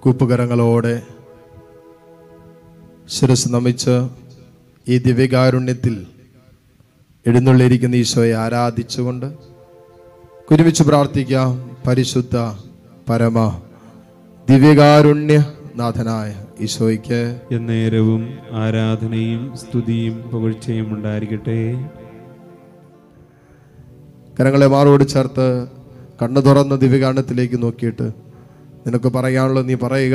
കൂപ്പുകരങ്ങളോടെ ശിരസ് നമിച്ച് ഈ ദിവ്യകാരുണ്യത്തിൽ എഴുന്നള്ളിയിരിക്കുന്ന ഈശോയെ ആരാധിച്ചുകൊണ്ട് ഒരുമിച്ച് പ്രാർത്ഥിക്കാം പരിശുദ്ധ പരമ ദിവ്യകാരുണ്യ നാഥനായ ഈശോയ്ക്ക് എന്നേരവും ആരാധനയും സ്തുതിയും പുകഴ്ചയും ഉണ്ടായിരിക്കട്ടെ കരങ്ങളെ മാറോട് ചേർത്ത് കണ്ണു തുറന്ന ദിവ്യകാരണത്തിലേക്ക് നോക്കിയിട്ട് നിനക്ക് പറയാനുള്ളത് നീ പറയുക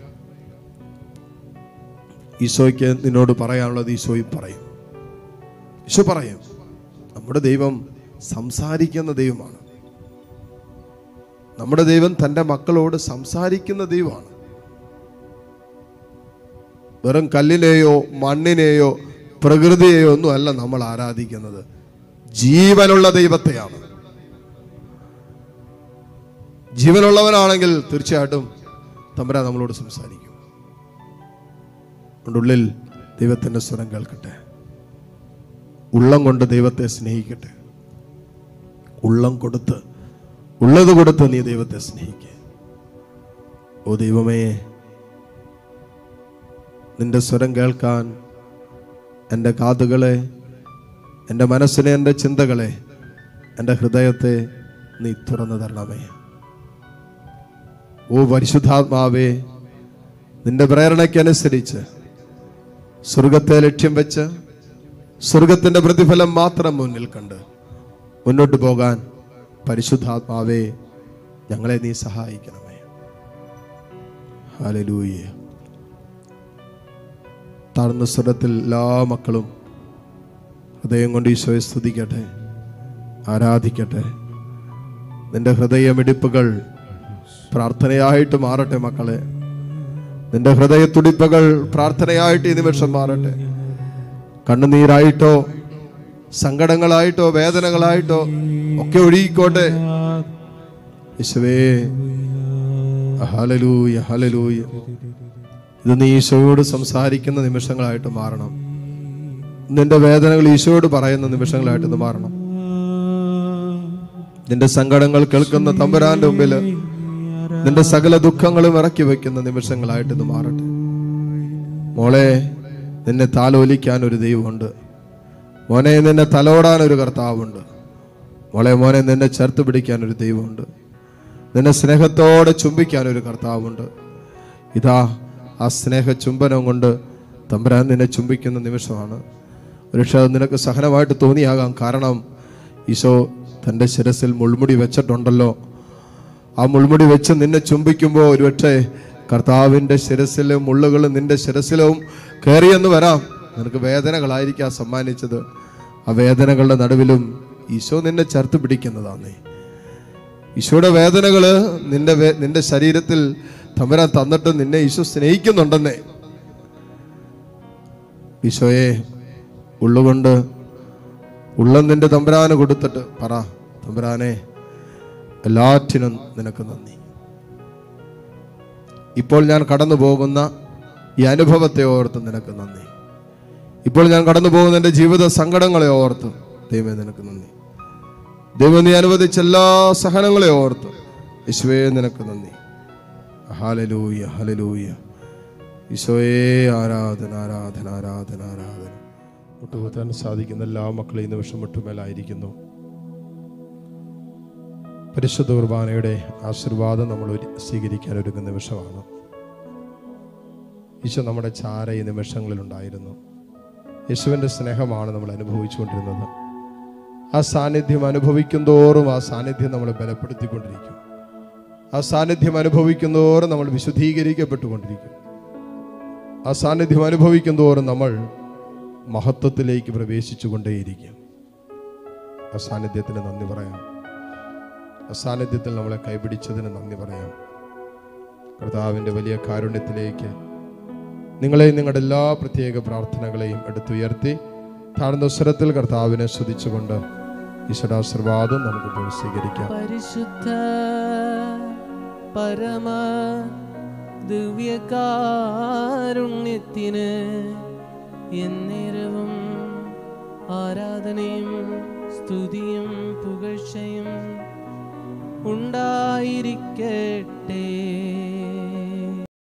ഈശോയ്ക്ക് നിന്നോട് പറയാനുള്ളത് ഈശോയി പറയും ഈശോ പറയും നമ്മുടെ ദൈവം സംസാരിക്കുന്ന ദൈവമാണ് നമ്മുടെ ദൈവം തൻ്റെ മക്കളോട് സംസാരിക്കുന്ന ദൈവമാണ് വെറും കല്ലിനെയോ മണ്ണിനെയോ പ്രകൃതിയെയോ ഒന്നും അല്ല നമ്മൾ ആരാധിക്കുന്നത് ജീവനുള്ള ദൈവത്തെയാണ് ജീവനുള്ളവനാണെങ്കിൽ തീർച്ചയായിട്ടും തമ്പുരാൻ നമ്മളോട് സംസാരിക്കും അതുകൊണ്ട് ഉള്ളിൽ ദൈവത്തിന്റെ സ്വരം കേൾക്കട്ടെ ഉള്ളം കൊണ്ട് ദൈവത്തെ സ്നേഹിക്കട്ടെ ഉള്ളം കൊടുത്ത് ഉള്ളത് കൊടുത്ത് നീ ദൈവത്തെ സ്നേഹിക്കുക ഓ ദൈവമേ നിന്റെ സ്വരം കേൾക്കാൻ എൻ്റെ കാതുകളെ എൻ്റെ മനസ്സിനെ എൻ്റെ ചിന്തകളെ എൻ്റെ ഹൃദയത്തെ നീ തുറന്നു തരണമേ ഓ പരിശുദ്ധാത്മാവേ നിന്റെ പ്രേരണയ്ക്കനുസരിച്ച് സ്വർഗത്തെ ലക്ഷ്യം വെച്ച് സ്വർഗത്തിന്റെ പ്രതിഫലം മാത്രം മുന്നിൽ കണ്ട് മുന്നോട്ട് പോകാൻ പരിശുദ്ധാത്മാവേ ഞങ്ങളെ നീ സഹായിക്കണമേ ഹല്ലേലൂയ താഴ്ന്ന സ്വരത്തിൽ എല്ലാ മക്കളും ഹൃദയം കൊണ്ട് ഈശോയെ സ്തുതിക്കട്ടെ ആരാധിക്കട്ടെ നിന്റെ ഹൃദയമിടിപ്പുകൾ പ്രാർത്ഥനയായിട്ട് മാറട്ടെ മക്കളെ നിന്റെ ഹൃദയത്തുടിപ്പുകൾ പ്രാർത്ഥനയായിട്ട് ഈ നിമിഷം മാറട്ടെ കണ്ണുനീരായിട്ടോ സങ്കടങ്ങളായിട്ടോ വേദനകളായിട്ടോ ഒക്കെ ഒഴുകിക്കോട്ടെ യേശുവേ ഹലലൂയ ഹലലൂയ ഇത് നീ ഈശോയോട് സംസാരിക്കുന്ന നിമിഷങ്ങളായിട്ട് മാറണം നിന്റെ വേദനകൾ ഈശോയോട് പറയുന്ന നിമിഷങ്ങളായിട്ട് ഇത് മാറണം നിന്റെ സങ്കടങ്ങൾ കേൾക്കുന്ന തമ്പുരാന്റെ മുമ്പിൽ നിന്റെ സകല ദുഃഖങ്ങളും ഇറക്കി വെക്കുന്ന നിമിഷങ്ങളായിട്ട് ഇത് മാറട്ടെ മോളെ നിന്നെ താലോലിക്കാൻ ഒരു ദൈവമുണ്ട് മോനെ നിന്നെ തലോടാൻ ഒരു കർത്താവുണ്ട് മോളെ മോനെ നിന്നെ ചേർത്ത് പിടിക്കാൻ ഒരു ദൈവമുണ്ട് നിന്നെ സ്നേഹത്തോടെ ചുംബിക്കാൻ ഒരു കർത്താവുണ്ട് ഇതാ ആ സ്നേഹ ചുംബനം കൊണ്ട് തമ്പുരാൻ നിന്നെ ചുംബിക്കുന്ന നിമിഷമാണ് ഒരുപക്ഷെ അത് നിനക്ക് സഹനമായിട്ട് തോന്നിയാകാം കാരണം ഈശോ തൻ്റെ ശിരസിൽ മുൾമുടി വെച്ചിട്ടുണ്ടല്ലോ ആ മുൾമുടി വെച്ച് നിന്നെ ചുംബിക്കുമ്പോൾ ഒരുപക്ഷെ കർത്താവിൻ്റെ ശിരസിലെ മുള്ളുകൾ നിന്റെ ശിരസിലും കയറിയെന്ന് വരാം നിനക്ക് വേദനകളായിരിക്കാം സമ്മാനിച്ചത് ആ വേദനകളുടെ നടുവിലും ഈശോ നിന്നെ ചേർത്ത് പിടിക്കുന്നതാന്നേ ഈശോയുടെ വേദനകള് നിന്റെ വേ- നിന്റെ ശരീരത്തിൽ തമ്പുരാൻ തന്നിട്ട് നിന്നെ ഈശോ സ്നേഹിക്കുന്നുണ്ടെന്നേ ഈശോയെ ഉള്ളുകൊണ്ട് ഉള്ളം നിന്റെ തമ്പുരാന് കൊടുത്തിട്ട് പറ തമ്പുരാനെ എല്ലാറ്റിനും നിനക്ക് നന്ദി ഇപ്പോൾ ഞാൻ കടന്നു പോകുന്ന ഈ അനുഭവത്തെ ഓർത്ത് നിനക്ക് നന്ദി ഇപ്പോൾ ഞാൻ കടന്നു പോകുന്ന എൻ്റെ ജീവിത സങ്കടങ്ങളെ ഓർത്ത് ദൈവമേ നിനക്ക് നന്ദി ദൈവം നീ അനുവദിച്ച എല്ലാ സഹനങ്ങളെ ഓർത്ത് യേശുവേ നിനക്ക് നന്ദി ഹലലൂയ ഹലലൂയ ഈശോയെ ആരാധന ആരാധന ആരാധന ആരാധന മുട്ടുകുത്താൻ സാധിക്കുന്ന എല്ലാ മക്കളും ഈ നിമിഷം മുട്ടുമേലായിരിക്കുന്നു പരിശുദ്ധ കുർബാനയുടെ ആശീർവാദം നമ്മൾ ഒരു- സ്വീകരിക്കാൻ ഒരുങ്ങുന്ന നിമിഷമാണ് ഈശോ നമ്മുടെ ചാര ഈ നിമിഷങ്ങളിലുണ്ടായിരുന്നു യേശുവിൻ്റെ സ്നേഹമാണ് നമ്മൾ അനുഭവിച്ചുകൊണ്ടിരുന്നത് ആ സാന്നിധ്യം അനുഭവിക്കും തോറും ആ സാന്നിധ്യം നമ്മളെ ബലപ്പെടുത്തിക്കൊണ്ടിരിക്കും ആ സാന്നിധ്യം അനുഭവിക്കും തോറും നമ്മൾ വിശുദ്ധീകരിക്കപ്പെട്ടുകൊണ്ടിരിക്കും ആ സാന്നിധ്യം അനുഭവിക്കും തോറും നമ്മൾ മഹത്വത്തിലേക്ക് പ്രവേശിച്ചുകൊണ്ടേയിരിക്കും ആ സാന്നിധ്യത്തിന് നന്ദി പറയാം ആ സാന്നിധ്യത്തിൽ നമ്മളെ കൈപിടിച്ചതിന് നന്ദി പറയാം കർത്താവിൻ്റെ വലിയ കാരുണ്യത്തിലേക്ക് നിങ്ങളെയും നിങ്ങളുടെ എല്ലാ പ്രത്യേക പ്രാർത്ഥനകളെയും എടുത്തുയർത്തി താഴ്ന്ന സ്വരത്തിൽ കർത്താവിനെ സ്തുതിച്ചുകൊണ്ട് ഈശ്വരാശീർവാദം നമുക്കിപ്പോൾ സ്വീകരിക്കാം പരിശുദ്ധ പരമ ദിവ്യകാരുണ്യത്തിന് എന്നേരവും ആരാധനയും സ്തുതിയും പുകഴ്ചയും ഉണ്ടായിരിക്കട്ടെ